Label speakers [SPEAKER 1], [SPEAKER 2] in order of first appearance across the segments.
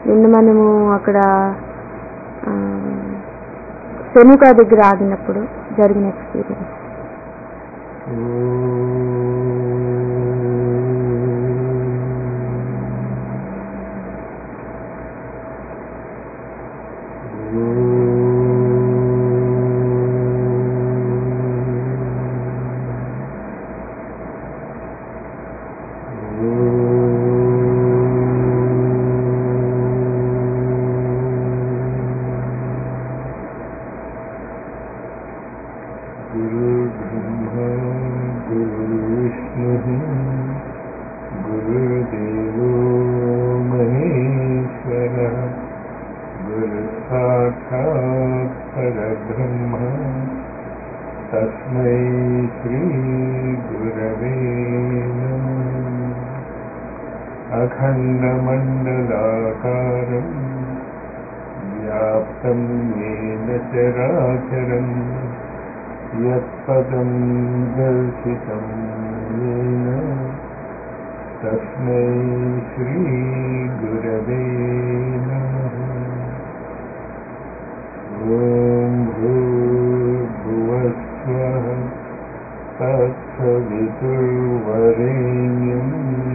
[SPEAKER 1] నిన్న మనము అక్కడ ఆ, సెనుకా దగ్గర ఆగినప్పుడు జరిగిన ఎక్స్పీరియన్స్
[SPEAKER 2] गुरुर्ब्रह्मा गुरुर्विष्णुः गुरुर्देवो महेश्वरः गुरुसाक्षात् परब्रह्म तस्मै श्रीगुरवे नमः अखण्डमण्डलाकारम् व्याप्तं येन चराचरम् यत्पदं दर्शितं येन तस्मै श्रीगुरवे नमः ॐ भूर्भुवस्वः तत्सवितुर्वरेण्यं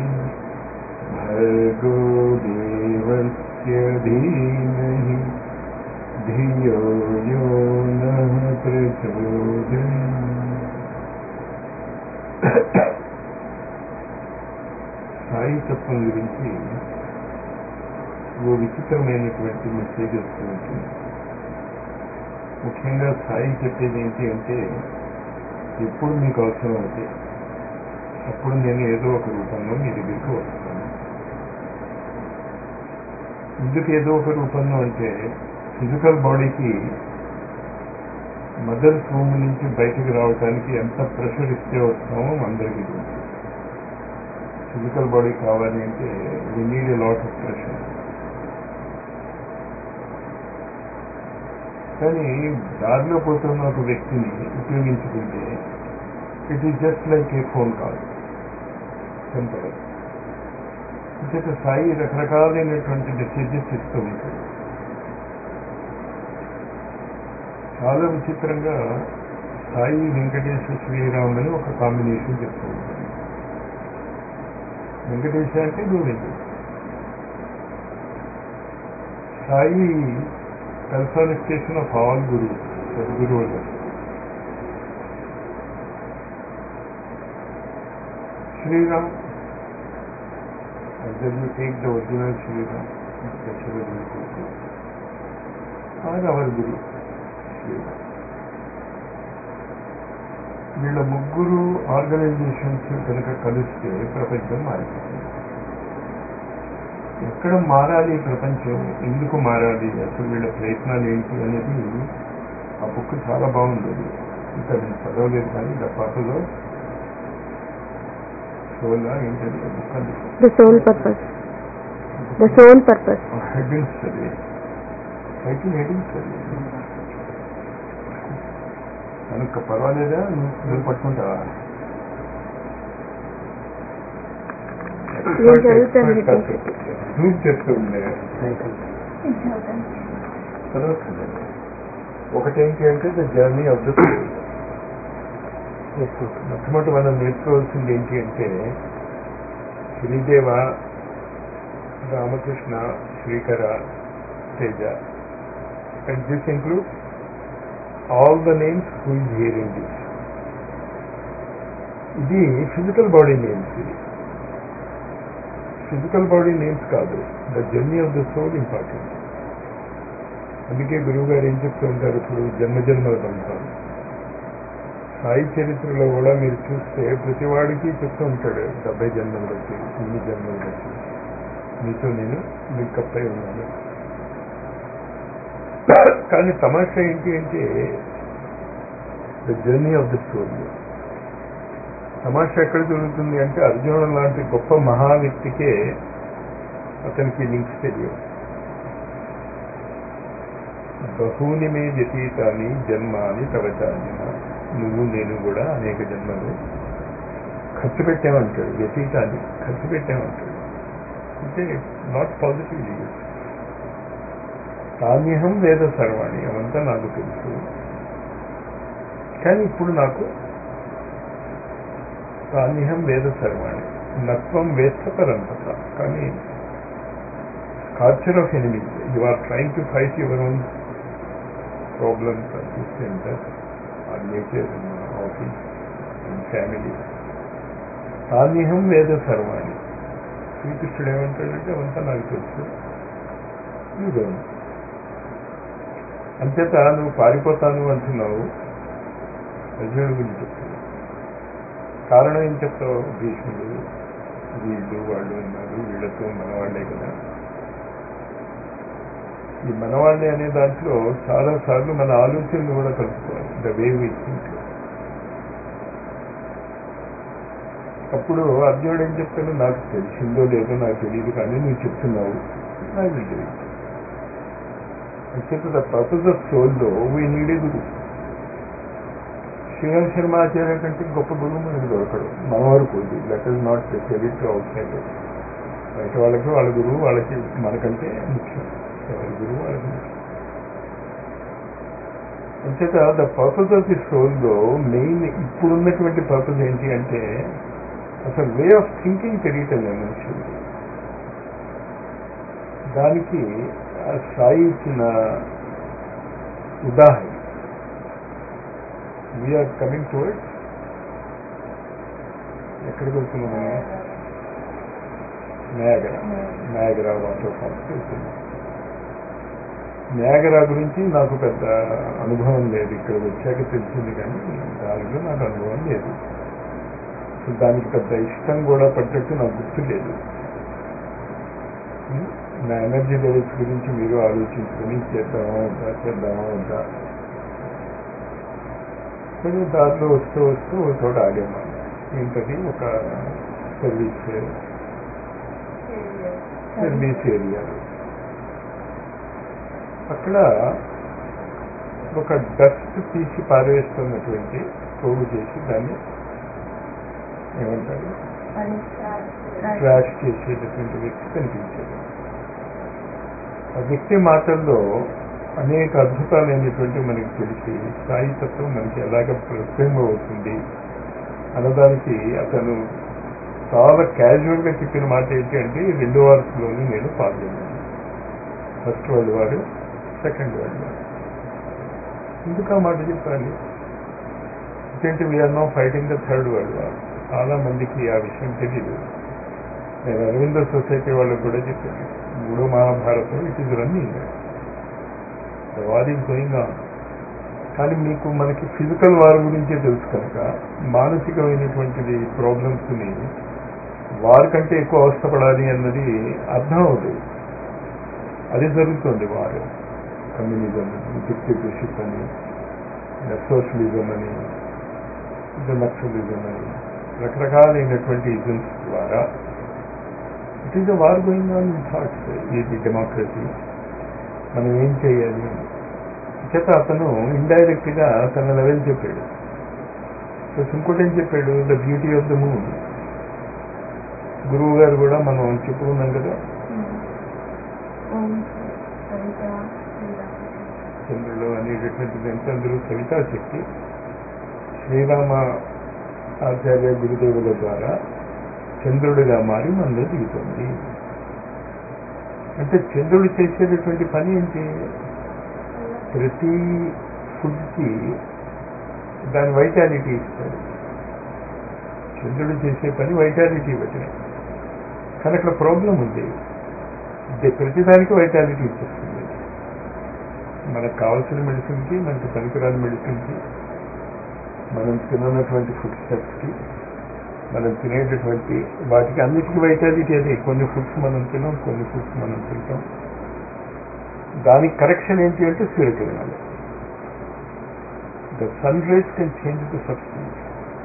[SPEAKER 2] भर्गो देवस्य धीमहि ధియో యో నః ప్రచోదయాత్. సాయి తత్వం గురించి ఓ విచిత్రమైనటువంటి మెసేజ్ వస్తుంది ముఖ్యంగా సాయి చెప్పేది ఏంటి అంటే ఎప్పుడు మీకు అవసరం అవుతే అప్పుడు నేను ఏదో ఒక రూపంలో మీ దగ్గరికి వస్తాను ఎందుకు ఏదో ఒక రూపంలో అంటే ఫిజికల్ బాడీకి మదర్స్ రూమ్ నుంచి బయటికి రావడానికి ఎంత ప్రెషర్ ఇస్తే వస్తామో అందరికీ తెలుసు ఫిజికల్ బాడీ కావాలి అంటే we need a lot of pressure కానీ దారిలో పోతున్న ఒక వ్యక్తిని ఉపయోగించుకుంటే it is just like a phone call simple ఇంకొక సాయి రకరకాలైనటువంటి మెసేజెస్ ఇస్తూ ఉంటాడు చాలా విచిత్రంగా సాయి వెంకటేశ్వర శ్రీరామ్ అని ఒక కాంబినేషన్ చెప్తూ ఉంటాడు వెంకటేశ అంటే Govindu Sai personification of all guru సద్గురువులు Shriram Either you take the original Sriram, Dasharatha Guru, or our Guru, Sriram. వీళ్ళ ముగ్గురు ఆర్గనైజేషన్స్ కనుక కలిస్తే ప్రపంచం మారిపోతుంది ఎక్కడ మారాలి ఈ ప్రపంచం ఎందుకు మారాలి అసలు వీళ్ళ ప్రయత్నాలు ఏంటి అనేది ఆ బుక్ చాలా బాగుంది ఇంకా నేను చదవలేదు కానీ ద పాటలో సోలా ఏంటది ఆ బుక్ అది
[SPEAKER 1] the soul purpose the soul purpose
[SPEAKER 2] headings అది టైటిల్ హెడ్డింగ్స్ అది కనుక పర్వాలేదా నువ్వు నువ్వు పట్టుకుంటావా
[SPEAKER 1] నేను చదువుతాను headings.
[SPEAKER 2] నువ్వు చెప్తూ ఉండే చదవచ్చు ఒకటేంటి అంటే ద జర్నీ ఆఫ్ ద మొట్టమొదటి మనం నేర్చుకోవాల్సింది ఏంటి అంటే Srideva Ramakrishna Srikara Teja and this include all the names who is hearing this ఇది ఫిజికల్ బాడీ నేమ్స్ ఇది ఫిజికల్ బాడీ నేమ్స్ కాదు the journey of the soul important అందుకే గురువు గారు ఏం చెప్తూ ఉంటారు ఇప్పుడు జన్మజన్మల బంధం సాయి చరిత్రలో కూడా మీరు చూస్తే ప్రతివాడికి చెప్తూ ఉంటాడు డెబ్బై జన్మలు బట్టి ఇన్ని జన్మలు బట్టి మీతో నేను లింకప్ అయి ఉన్నాను కానీ తమాషా ఏంటి అంటే the journey of the soul తమాషా ఎక్కడ జరుగుతుంది అంటే అర్జునుడు లాంటి గొప్ప మహా వ్యక్తికే అతనికి లింక్స్ తెలియవు బహూని మే వ్యతీతాన్ని జన్మాని తవచార్జున నువ్వు నేను కూడా అనేక జన్మలు ఖర్చు పెట్టామంటాడు వ్యతీతాన్ని ఖర్చు పెట్టామంటాడు అంటే నాట్ పాజిటివ్ యూజ్ తాన్యహం వేద సర్వాణి అవంతా నాకు తెలుసు కానీ ఇప్పుడు నాకు తాన్యహం వేద సర్వాణి నత్వం వేత్త పరంపత కానీ scorcher of enemies you are trying to fight your own problems at the center or nature in office and family తాన్యహం వేద సర్వాణి శ్రీకృష్ణుడు ఏమంటాడంటే అవంతా నాకు తెలుసు నువ్వు అంచేత నువ్వు పారిపోతాను అంటున్నావు అర్జునుడి గురించి చెప్తున్నావు కారణం ఏం చెప్తావు భీష్ముడు వీళ్ళు వాళ్ళు ఉన్నారు వీళ్ళతో మనవాళ్లే కదా ఈ మనవాళ్ళే అనే దాంట్లో చాలా సార్లు మన ఆలోచనలు కూడా కలుపుకోవాలి ద వే వి థింక్ అప్పుడు అర్జునుడు ఏం చెప్తాడు నాకు తెలిసిందో లేదో నాకు తెలియదు కానీ నువ్వు చెప్తున్నావు నాకు తెలియదు అంచేత ద పర్పస్ ఆఫ్ సోల్లో we need a guru Shriram Sharma Acharya కంటే గొప్ప గురువు మనకు దొరకడు మన వరకు let us not credit outside బయట వాళ్ళకి వాళ్ళ గురువు వాళ్ళకి మనకంటే ముఖ్యం ఎవరి గురువు వాళ్ళకి ముఖ్యం అంచేత ద పర్పస్ ఆఫ్ ది సోల్లో మెయిన్ ఇప్పుడున్నటువంటి పర్పస్ ఏంటి అంటే అసలు వే ఆఫ్ థింకింగ్ తెలియటం లేదు మనుషులు దానికి ఆ సాయి ఇచ్చిన ఉదాహరణ వీఆర్ కమింగ్ టువర్డ్స్ ఎక్కడికి వెళ్తున్నాం మనం నయాగరా నయాగరా వాటర్ ఫాల్స్ వెళ్తున్నాం నయాగరా గురించి నాకు పెద్ద అనుభవం లేదు ఇక్కడికి వచ్చాక తెలిసింది కానీ దానిలో నాకు అనుభవం లేదు అసలు దానికి పెద్ద ఇష్టం కూడా పడ్డట్టు నాకు గుర్తు లేదు నా ఎనర్జీ లెవెల్స్ గురించి మీరు ఆలోచించుకొని చేద్దామా వద్దా చేద్దామా వద్దా కానీ దారిలో వస్తూ వస్తూ ఒక చోట ఆగాము ఏంటది ఒక సర్వీస్ సర్వీస్ ఏరియా అక్కడ ఒక డస్ట్ తీసి పారవేస్తున్నటువంటి పోగు చేసి దాన్ని ఏమంటారు ట్రాష్ చేసేటటువంటి వ్యక్తి కనిపించాడు ఆ వ్యక్తి మాటల్లో అనేక అద్భుతాలైనటువంటి మనకి తెలిసి స్థాయి తత్వం మనకి ఎలాగ ప్రతిబింబం అవుతుంది అన్నదానికి అతను చాలా క్యాజువల్ గా చెప్పిన మాట ఏంటి అంటే ఈ రెండు వార్స్లోనూ నేను పాల్గొన్నాను first world war second world war ఎందుకు ఆ మాట చెప్పాలి ఎందుకంటే we are no fighting the third world war చాలా మందికి ఆ విషయం తెలియదు నేను అరవింద సొసైటీ వాళ్ళకు కూడా చెప్పాను మూడో Mahabharata it is running war is going on కానీ మీకు మనకి ఫిజికల్ వార్ గురించే తెలుసు కనుక మానసికమైనటువంటిది ప్రాబ్లమ్స్ని వారి కంటే ఎక్కువ అవస్థపడాలి అన్నది అర్థం అవుతుంది అది జరుగుతుంది వారు కమ్యూనిజం డిక్టేటర్షిప్ అని సోషలిజం అని నక్సలిజం అని రకరకాలైనటువంటి ఇజమ్స్ ద్వారా it is a war going on in thoughts ఇది డెమోక్రసీ మనం ఏం చేయాలి అని చేత అతను ఇండైరెక్ట్ గా తన లెవెల్ చెప్పాడు ప్లస్ ఇంకోటి ఏం చెప్పాడు the beauty of the moon గురువు గారు కూడా మనం చెప్పుకున్నాం కదా చంద్రుడు అనేటటువంటిది ఎంత అందరూ కవితా శక్తి శ్రీరామ ఆచార్య గురుదేవుల ద్వారా చంద్రుడిగా మారి మనలో దిగుతుంది అంటే చంద్రుడు చేసేటటువంటి పని ఏంటి ప్రతి ఫుడ్కి దాని వైటాలిటీ ఇస్తాడు చంద్రుడు చేసే పని వైటాలిటీ ఇవ్వటమే కానీ అక్కడ ప్రాబ్లం ఉంది ప్రతిదానికి వైటాలిటీ ఇచ్చేస్తుంది మనకు కావాల్సిన మెడిసిన్కి మనకు పనికిరాని మెడిసిన్కి మనం తిననటువంటి ఫుడ్ స్టెప్స్కి మనం తినేటటువంటి వాటికి అన్నిటికీ వైటాలిటీ అదే కొన్ని ఫుడ్స్ మనం తినాం కొన్ని ఫుడ్స్ మనం తింటాం దానికి కరెక్షన్ ఏంటి అంటే సూర్యకిరణాలు the sun rays can change the substance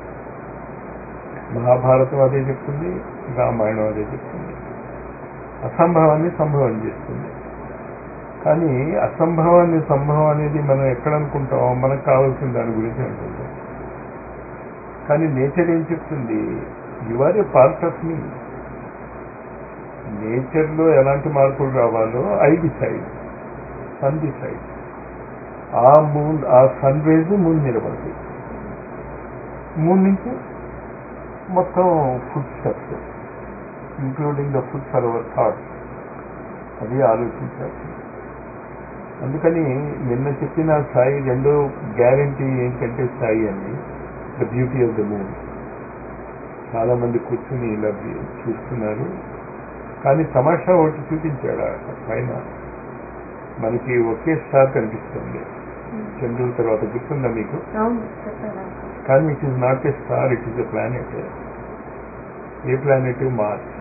[SPEAKER 2] Mahabharata అదే చెప్తుంది రామాయణం అదే చెప్తుంది అసంభవాన్ని సంభవం చేస్తుంది కానీ అసంభవాన్ని సంభవం అనేది మనం ఎక్కడ అనుకుంటామో మనకు కావాల్సిన దాని గురించి అనుకుంటాం కానీ నేచర్ ఏం చెప్తుంది you are a part of me నేచర్లో ఎలాంటి మార్పులు రావాలో ఐ డిసైడ్ సన్ డిసైడ్ ఆ మూన్ ఆ సన్ రేజ్ మూన్ నిలబడుతుంది మూన్ నుంచి మొత్తం food steps including the food for our thoughts అది ఆలోచించాలి అందుకని నిన్న చెప్పిన సాయి రెండో గ్యారంటీ ఏంటంటే సాయి అని the beauty of the moon చాలా మంది కూర్చుని ఇలా చూస్తున్నారు కానీ తమాషా ఒకటి చూపించాడు ఆ పైన మనకి ఒకే స్టార్ కనిపిస్తుంది చంద్రుల తర్వాత గుర్తుందా మీకు
[SPEAKER 1] అవును చెప్పారా
[SPEAKER 2] కానీ it is not a star it is a planet a planet Mars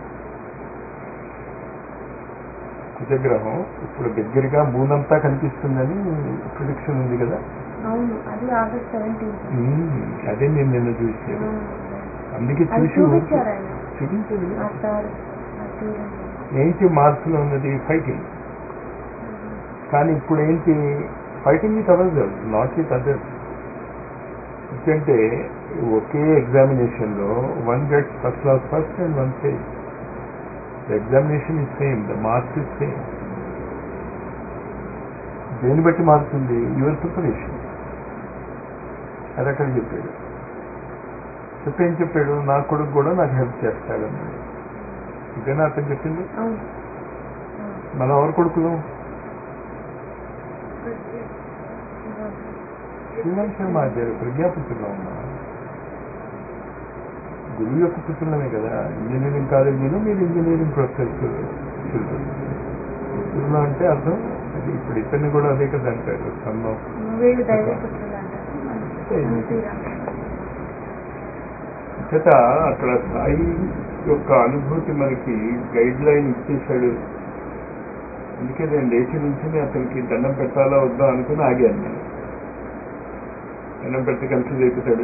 [SPEAKER 2] కుజగ్రహం ఇప్పుడు దగ్గరగా మూన్ అంతా కనిపిస్తుందని ప్రిడిక్షన్ ఉంది కదా
[SPEAKER 1] అవును అది ఆగస్ట్ సెవెంటీన్త్
[SPEAKER 2] మ్మ్. అదే నేను నిన్న చూసాను అందుకే
[SPEAKER 1] అది
[SPEAKER 2] చూసి
[SPEAKER 1] చూపించారు ఆయన
[SPEAKER 2] చూపించదు
[SPEAKER 1] ఆ స్టార్ ఆ చూడండి
[SPEAKER 2] ఏంటి మార్స్ లో ఉన్నది ఫైటింగ్ కానీ ఇప్పుడు ఏంటి fighting with ours not with others ఎందుకంటే ఒకే ఎగ్జామినేషన్ లో one gets first class first and one fail the examination is same the marks is same దేని బట్టి మారుతుంది యువర్ ప్రిపరేషన్ అది అక్కడ చెప్పాడు చెప్పి ఏం చెప్పాడు నా కొడుకు కూడా నాకు హెల్ప్ చేస్తాడన్నాడు ఇదేనా అతను చెప్పింది
[SPEAKER 1] అవును
[SPEAKER 2] మనం ఎవరు కొడుకులు శ్రీరామ్ శర్మ ఆచార్య ప్రజ్ఞాపుత్రులో ఉన్నా గురువు యొక్క పుత్రులమే కదా ఇంజనీరింగ్ కాలేజీలో మీరు ఇంజనీరింగ్ ప్రొఫెసర్స్ పుత్రులు అంటే అర్థం అది ఇప్పుడు ఇతన్ని కూడా అదే కదా అంటారు సన్నం
[SPEAKER 1] వీళ్ళు దైవపుత్రులు అంటారు మన శ్రీరామ్
[SPEAKER 2] చేత అక్కడ సాయి యొక్క అనుభూతి మనకి గైడ్ లైన్ ఇచ్చేశాడు అందుకే నేను లేచి నుంచి అతనికి దండం పెట్టాలా వద్దా అనుకుని ఆగాను నేను దండం పెడితే కన్ఫ్యూజ్ అయిపోతాడు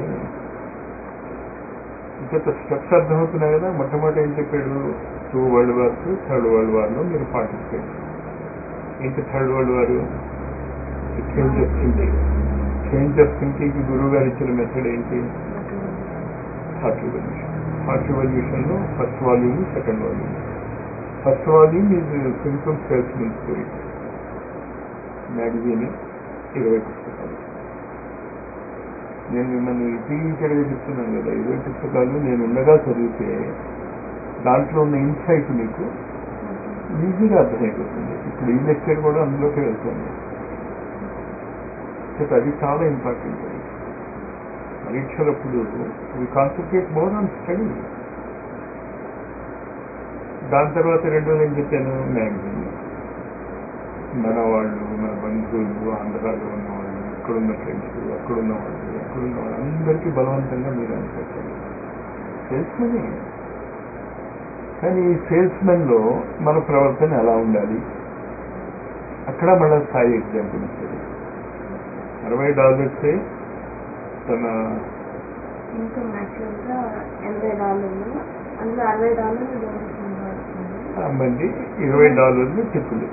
[SPEAKER 2] ఇంకొక స్టెప్స్ అర్థమవుతున్నాయి కదా మొట్టమొదటి ఏం చెప్పాడు two world wars third world వార్లో మీరు పార్టిసిపేట్ ఏంటి third world war change of thinking change of thinking గురువు గారు ఇచ్చిన మెథడ్ ఏంటి థాట్ రివల్యూషన్ థాట్ రివల్యూషన్ లో first volume second volume first volume is simple salesman story magazine ఇరవై పుస్తకాలు నేను మిమ్మల్ని రిపీటెడ్గా చెప్తున్నాను కదా ఇరవై పుస్తకాలు నేను ఉండగా చదివితే దాంట్లో ఉన్న ఇన్సైట్ మీకు ఈజీగా అర్థమైపోతుంది ఇప్పుడు ఈ లెక్చర్ కూడా అందులోకి వెళ్తుంది సో అది చాలా ఇంపార్టెంట్ పరీక్షలప్పుడు we concentrate more on study దాని తర్వాత రెండోది ఏం చెప్పాను మ్యాగజైన్ మన వాళ్ళు మన బంధువులు ఆంధ్రాలో ఉన్న వాళ్ళు ఇక్కడున్న ఫ్రెండ్స్ అక్కడున్న వాళ్ళు ఎక్కడున్న వాళ్ళు అందరికీ బలవంతంగా మీరు అనుకుంటారు సేల్స్మెనే కానీ ఈ సేల్స్మెన్లో మన ప్రవర్తన ఎలా ఉండాలి అక్కడ మళ్ళీ స్థాయి ఎగ్జాంపుల్ ఇచ్చాడు అరవై డాలర్సే తన
[SPEAKER 1] ఇన్కమ్ యాక్చువల్ గా ఎనభై డాలర్లు అందులో అరవై డాలర్లు డొనేషన్ ఇవ్వాల్సింది
[SPEAKER 2] అమ్మంది ఇరవై డాలర్లు టిప్పులు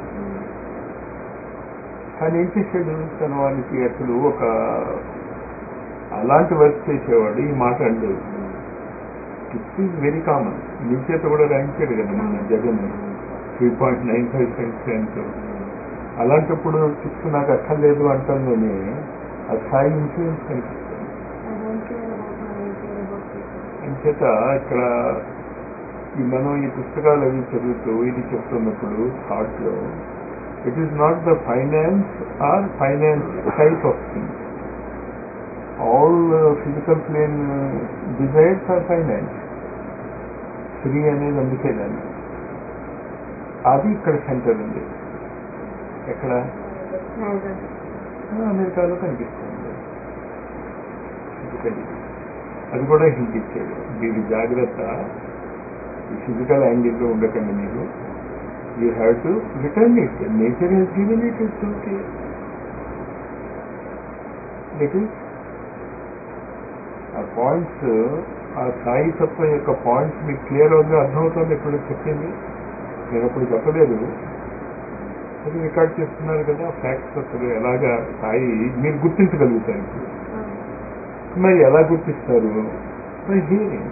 [SPEAKER 2] కానీ ఏం చేశాడు తన వాళ్ళకి అసలు ఒక అలాంటి వర్క్ చేసేవాడు ఈ మాట and tips is very common మీ చేత కూడా రాయించాడు కదా మన Jagan three point nine five cents ఎంతో అలాంటప్పుడు టిప్స్ నాకు అక్కర్లేదు అంటంలోనే ఆ స్థాయి ఇన్ఫ్లుయెన్స్ కనిపిస్తుంది
[SPEAKER 1] I don't care about money, I care about people.
[SPEAKER 2] అంచేత ఇక్కడ ఈ మనం ఈ పుస్తకాలు అవి చదువుతూ ఇది చెప్తున్నప్పుడు థాట్ లో it is not the finance or finance type of thing all physical plane desires or finance free అనేది అందుకే దాన్ని అది ఇక్కడ సెంటర్ ఉంది ఎక్కడ
[SPEAKER 1] Neither.
[SPEAKER 2] అమెరికాలో కనిపిస్తుంది ఎందుకని అది కూడా హింట్ ఇచ్చాడు మీరు జాగ్రత్త ఈ ఫిజికల్ యాంగిల్లో ఉండకండి మీరు you have to return it nature has given it it's okay that is ఆ పాయింట్స్ ఆ సాయి తత్వం యొక్క పాయింట్స్ మీకు క్లియర్ అవుతుంది అర్థమవుతుంది ఇప్పుడు చెప్పింది నేను అప్పుడు చెప్పలేదు అది రికార్డ్ చేస్తున్నారు కదా ఫ్యాక్ట్స్ అసలు ఎలాగా సాయి మీరు గుర్తించగలుగుతారు ఇప్పుడు మరి ఎలా గుర్తిస్తారు బై హియరింగ్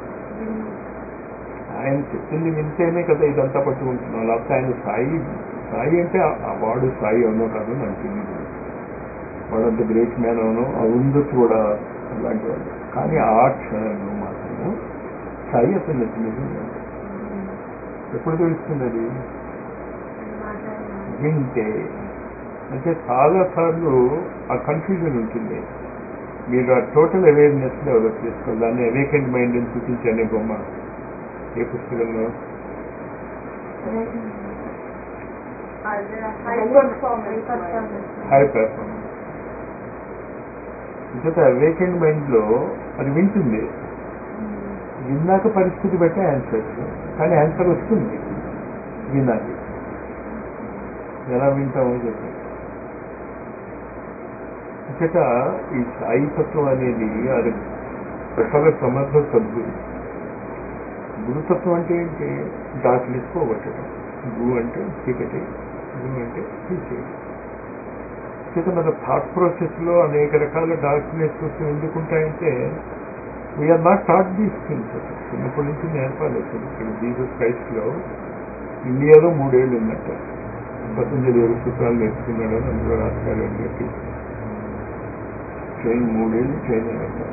[SPEAKER 2] ఆయన చెప్పింది వింటేనే కదా ఇదంతా పట్టుకుంటున్నాం లేకపోతే ఆయన సాయి సాయి అంటే ఆ వాడు సాయి అవునో కాదో నాకు తెలియదు వాడంత గ్రేట్ మ్యాన్ అవునో ఉండొచ్చు కూడా అలాంటి వాడు కానీ ఆ క్షణంలో మాత్రము సాయి అతను నెత్తి మీద ఉన్నాడు. ఎప్పుడు తెలుస్తుంది అది
[SPEAKER 1] మాట్లాడినా
[SPEAKER 2] వింటే అంటే చాలా సార్లు ఆ కన్ఫ్యూజన్ ఉంటుంది మీరు ఆ టోటల్ అవేర్నెస్ డెవలప్ చేసుకోవాలి దాన్ని అవేకెండ్ మైండ్ అని చూపించనే బొమ్మ ఏ పుస్తకంలో
[SPEAKER 3] అదే
[SPEAKER 1] high
[SPEAKER 3] high
[SPEAKER 1] performance
[SPEAKER 3] performance
[SPEAKER 2] high performance ఇంకొక అవేకెండ్ మైండ్ లో అది వింటుంది విన్నాక పరిస్థితి బట్టి ఆన్సర్స్ కానీ ఆన్సర్ వస్తుంది వినాలి ఎలా వింటామో చెప్పి ఇచ్చట ఈ సాయి తత్వం అనేది అది ప్రసాద సమర్థ సద్గురు గురుతత్వం అంటే ఏంటి డార్క్నెస్ పోగొట్టడం గు అంటే చీకటి గు అంటే తీసేయడం చేత మన థాట్ ప్రాసెస్ లో అనేక రకాల డార్క్నెస్ ఎందుకుంటాయంటే we are not thought these things చిన్నప్పటి నుంచి నేర్పాలేదు ఇక్కడ జీసస్ క్రైస్ట్ లో ఇండియాలో మూడేళ్ళు ఉందట పతంజలి యోగ సూత్రాలు నేర్చుకున్నాడు అని అందులో రాస్తారు అని చెప్పి ట్రైన్ మూడేళ్ళు ట్రైన్ అయ్యాక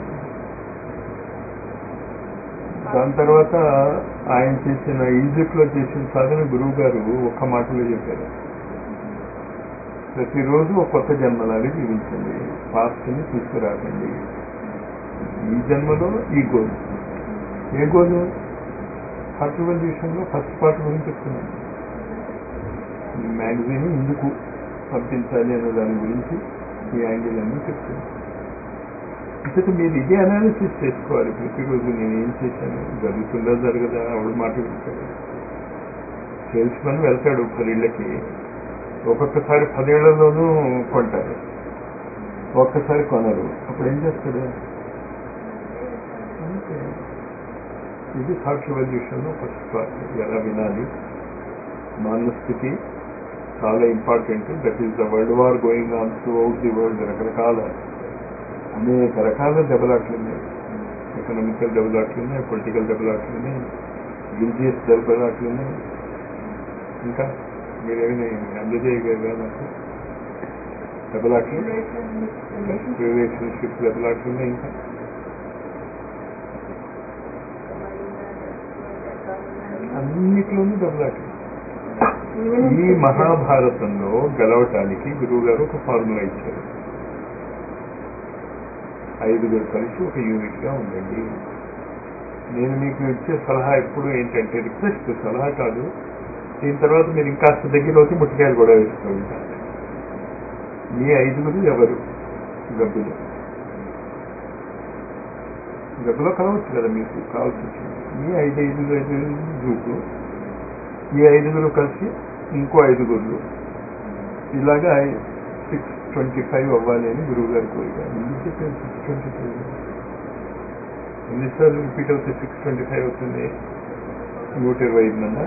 [SPEAKER 2] దాని తర్వాత ఆయన చేసిన ఈజిప్ట్ లో చేసిన సాధన గురువు గారు ఒక్క మాటలో చెప్పారు ప్రతిరోజు ఒక కొత్త జన్మలాగా జీవించండి పాస్ట్ని తీసుకురాకండి ఈ జన్మలో ఈ గోల్ ఏ గోలు హార్ట్ రెవల్యూషన్లో ఫస్ట్ పార్ట్ గురించి చెప్తున్నాను ఈ మ్యాగజైన్ ఎందుకు పంపించాలి అనే దాని గురించి ఈ యాంగిల్ అన్ని చెప్తున్నాను ఇక మీరు ఇదే అనాలిసిస్ చేసుకోవాలి ప్రతిరోజు నేను ఏం చేశాను జరుగుతుందా జరగదా ఆవిడ మాట వింటాడు సేల్స్ మన్ వెళ్తాడు పదిళ్ళకి ఒక్కొక్కసారి పదేళ్లలోనూ కొంటారు ఒక్కసారి కొనరు అప్పుడు ఏం చేస్తాడు అంతే. ఇది థాట్ రెవల్యూషన్లో ఫస్ట్ పార్ట్ ఎలా వినాలి మానస్థితి చాలా important that is the world war going on throughout the world రకరకాల అనేక రకాల దెబ్బలాట్లు ఉన్నాయి ఎకనామికల్ దెబ్బలాట్లు ఉన్నాయి పొలిటికల్ దెబ్బలాట్లు ఉన్నాయి రిలీజియస్ దెబ్బలాట్లు ఉన్నాయి ఇంకా మీరేమి అందజేయగలరా నాకు దెబ్బలాట్లు రిలేషన్షిప్ దెబ్బలాట్లు ఉన్నాయి ఇంకా అన్నిట్లోనూ దెబ్బలాట్లు ఈ మహాభారతంలో గెలవటానికి గురువు గారు ఒక ఫార్ములా ఇచ్చారు ఐదుగురు కలిసి ఒక యూనిట్ గా ఉండండి నేను మీకు ఇచ్చే సలహా ఎప్పుడు ఏంటంటే రిక్వెస్ట్ సలహా కాదు దీని తర్వాత మీరు ఇంకాస్త దగ్గర వచ్చి ముట్టికాయలు కూడా వేస్తూ ఉంటారు మీ ఐదుగురు ఎవరు గబ్బులు గబ్బులో కలవచ్చు కదా మీకు కావాల్సి వచ్చింది మీ ఐదు ఐదుగురు ఐదుగురు గ్రూపు ఈ ఐదుగురు కలిసి ఇంకో ఐదుగురు ఇలాగా సిక్స్ ట్వంటీ ఫైవ్ అవ్వాలి అని గురువు గారు కోరిక ఎందుకు చెప్పారు సిక్స్ ట్వంటీ ఫైవ్ ఎన్నిసార్లు రిపీట్ అవుతే సిక్స్ ట్వంటీ ఫైవ్ అవుతుంది నూట ఇరవై ఐదు మంది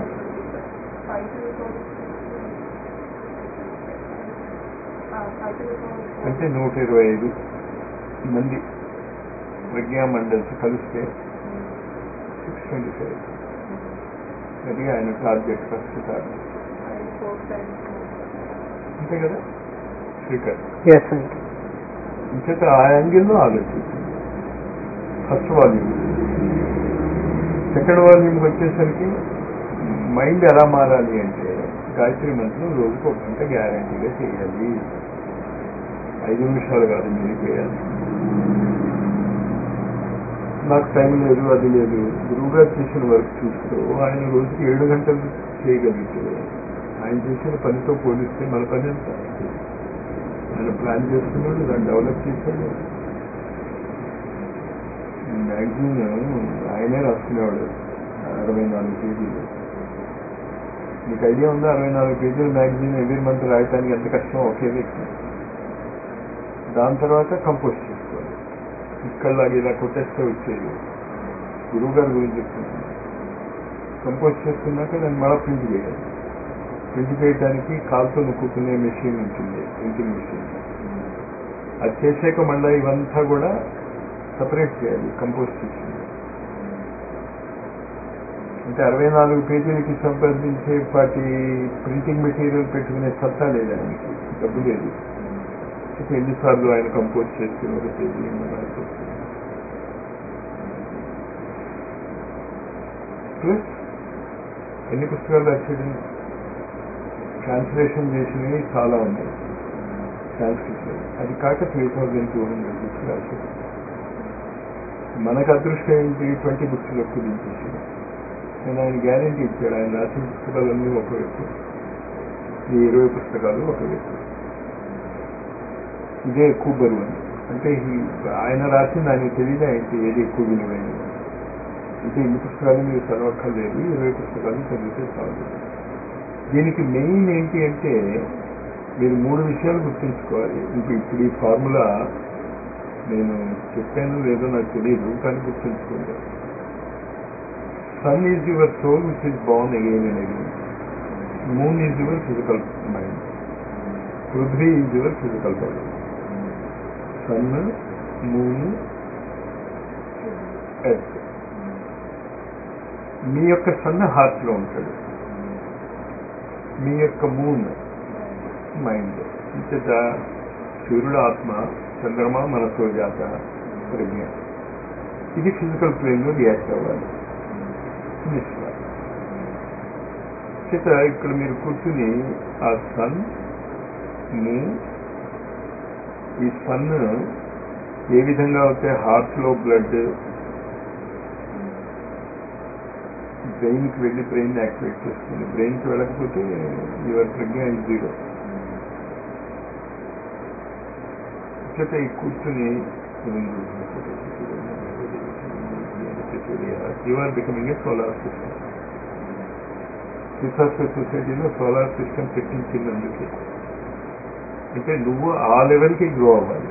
[SPEAKER 2] అంటే నూట ఇరవై ఐదు మంది ప్రజ్ఞా మండల్స్ కలిస్తే సిక్స్ ట్వంటీ ఫైవ్ అది ఆయన టార్గెట్ ఫస్ట్ టార్గెట్ అంతే కదా శ్రీకర్
[SPEAKER 4] ఎస్ అండి
[SPEAKER 2] ఇంచేత ఆ యాంగిల్లో ఆలోచించండి ఫస్ట్ వాల్యూమ్ సెకండ్ వాల్యూమ్కి వచ్చేసరికి మైండ్ ఎలా మారాలి అంటే గాయత్రి మంత్రం రోజుకు ఒక గంట గ్యారంటీగా చేయాలి ఐదు నిమిషాలు కాదు మీరు చేయాలి నాకు టైం లేదు అది లేదు గురువుగారు చేసిన వర్క్ చూస్తూ ఆయన రోజుకి ఏడు గంటలు చేయగలిగితే ఆయన చేసిన పనితో పోలిస్తే మన పని ఎంత ఆయన ప్లాన్ చేసుకున్నాడు దాన్ని డెవలప్ చేశాడు మ్యాగజైన్ ఆయనే రాసుకునేవాడు అరవై నాలుగు పేజీలు మీకు ఐడియా ఉందా అరవై నాలుగు పేజీల మ్యాగజైన్ ఎవ్రీ మంత్ రాయటానికి ఎంత కష్టం ఒకే వ్యక్తి దాని తర్వాత కంపోజ్ చేసుకోవాలి ఇక్కడలాగా ఇలా కొట్టేస్తే వచ్చేది గురువు గారి గురించి చెప్తున్నాను కంపోజ్ చేసుకున్నాక దాన్ని మళ్ళీ ప్రింట్ చేయాలి ప్రింట్ చేయడానికి కాల్తో నొక్కునే మెషిన్ ఉంటుంది ప్రింటింగ్ మెషిన్ అది చేసాక మళ్ళీ ఇవంతా కూడా సపరేట్ చేయాలి కంపోజ్ చేసి అంటే అరవై నాలుగు పేజీలకి సంపాదించే వాటి ప్రింటింగ్ మెటీరియల్ పెట్టుకునే సత్తా లేదు ఆయనకి డబ్బు లేదు ఇక ఎన్నిసార్లు ఆయన కంపోజ్ చేస్తున్న ఒక పేజీ ఎన్నో రాసేస్తున్నారు. ప్లస్ ఎన్ని పుస్తకాలు రాశాడు ట్రాన్స్లేషన్ చేసినవి చాలా ఉన్నాయి సాంస్కృతిలో అది కాక three thousand two hundred books రాశాడు మనకు అదృష్టం ఏంటి ట్వంటీ బుక్స్ లో కుదించేసాడు నేను ఆయన గ్యారంటీ ఇచ్చాడు ఆయన రాసిన పుస్తకాలన్నీ ఒక వ్యక్తి ఈ ఇరవై పుస్తకాలు ఒక వ్యక్తి ఇదే ఎక్కువ బరువు అని అంటే ఈ- ఆయన రాసింది ఆయనకు తెలియదా ఏంటి ఏది ఎక్కువ విలువైనది అంటే ఇన్ని పుస్తకాలు మీరు చదవక్కర్లేదు ఇరవై పుస్తకాలు చదివితే చాలు దీనికి మెయిన్ ఏంటి అంటే మీరు మూడు విషయాలు గుర్తుంచుకోవాలి ఇంక ఇప్పుడు ఈ ఫార్ములా నేను చెప్పాను లేదో నాకు తెలియదు కానీ గుర్తుంచుకోండి sun is your soul which is born again and again moon is your physical mind పృథ్వీ is your physical body sun moon earth మీ యొక్క సన్ హార్ట్ లో ఉంటాడు మీ యొక్క మూన్ మైండ్ ఇంతట సూర్యుడు ఆత్మ చంద్రమ మనసో జాత ప్రజ్ఞ ఇది ఫిజికల్ ప్లేన్ లో రియాక్ట్ అవ్వాలి నిష్ఠ చేత ఇక్కడ మీరు కూర్చుని ఆ సన్ మూన్ ఈ సన్ ఏ విధంగా అయితే హార్ట్ లో బ్లడ్ బ్రెయిన్ కి వెళ్ళి బ్రెయిన్ యాక్టివేట్ చేస్తుంది బ్రెయిన్ కి వెళ్ళకపోతే యువర్ ప్రజ్ఞ ఇస్ జీరో చేత ఈ కూర్చుని you are becoming a solar system సిసాస్టర్ సొసైటీలో సోలార్ సిస్టమ్ పెట్టించినందుకే అంటే నువ్వు ఆ లెవెల్కి గ్రో అవ్వాలి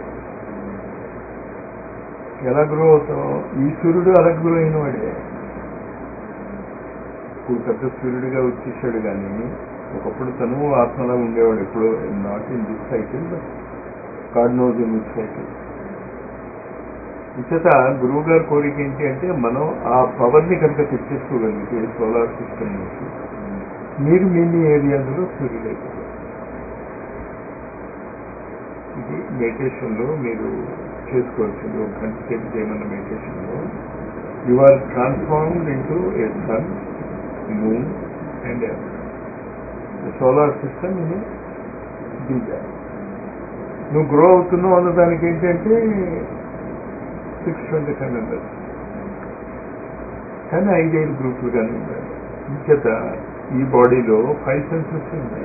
[SPEAKER 2] ఎలా గ్రో అవుతావు ఈ సూర్యుడు అలా గ్రో అయిన వాడే ఇప్పుడు పెద్ద సూర్యుడిగా వచ్చేసాడు కానీ ఒకప్పుడు తను ఆత్మలా ఉండేవాడు ఎప్పుడో not in this cycle but God knows in this cycle ఇచ్చట గురువు గారి కోరిక ఏంటి అంటే మనం ఆ పవర్ ని కనుక తెచ్చేసుకోగలిగితే సోలార్ సిస్టమ్ నుంచి మీరు మీ మీ ఏరియాలో సూర్యుడైపోతారు ఇది మెడిటేషన్ లో మీరు చేసుకోవాల్సింది ఒక గంట సేపు చేయమన్న మెడిటేషన్ లో you are transformed into a sun moon and solar system ఇది బీజా నువ్వు గ్రో అవుతున్నావు అన్న దానికి ఏంటంటే సిక్స్ ట్వంటీ ఫైవ్ మెంబర్స్ కానీ ఐదైదు గ్రూపులుగానే ఉండాలి ఇంచేత ఈ బాడీలో ఫైవ్ సెన్సెస్ ఉన్నాయి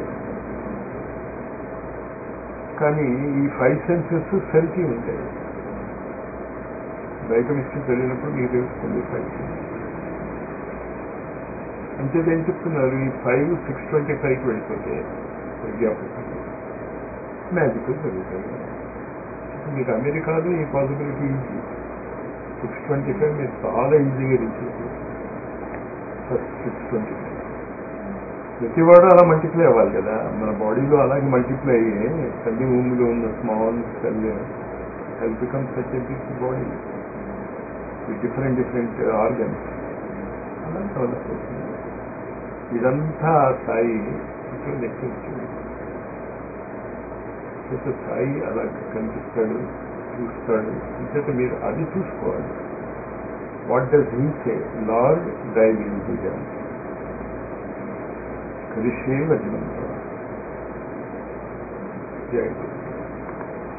[SPEAKER 2] కానీ ఈ ఫైవ్ సెన్సెస్ సెల్కి ఉంటాయి బయోకెమిస్ట్రీ చదివినప్పుడు మీకు తెలుస్తుంది ఫైవ్ అంచేది ఏం చెప్తున్నారు ఈ ఫైవ్ సిక్స్ ట్వంటీ ఫైవ్కి వెళ్ళిపోతే ప్రజ్ఞాపకం మ్యాజికల్ జరుగుతుంది మీకు అమెరికాలో ఈ possibility easy six twenty five మీరు చాలా ఈజీగా reach first six twenty five ప్రతివాడు అలా మల్టిప్లై అవ్వాలి కదా మన బాడీలో అలాగే మల్టిప్లై అయ్యి తల్లి భూమిలో ఉన్న small cell health become such a big body different different organs అలా డెవలప్ అవుతుంది ఇదంతా సాయి ఇక్కడ లెక్కించింది చేత సాయి అలా కనిపిస్తాడు చూస్తాడు ఇంచేత మీరు అది చూసుకోవాలి what does he say Lord డైవ్ ఇన్ భుజాన్ కరిషే వచనం జై గురు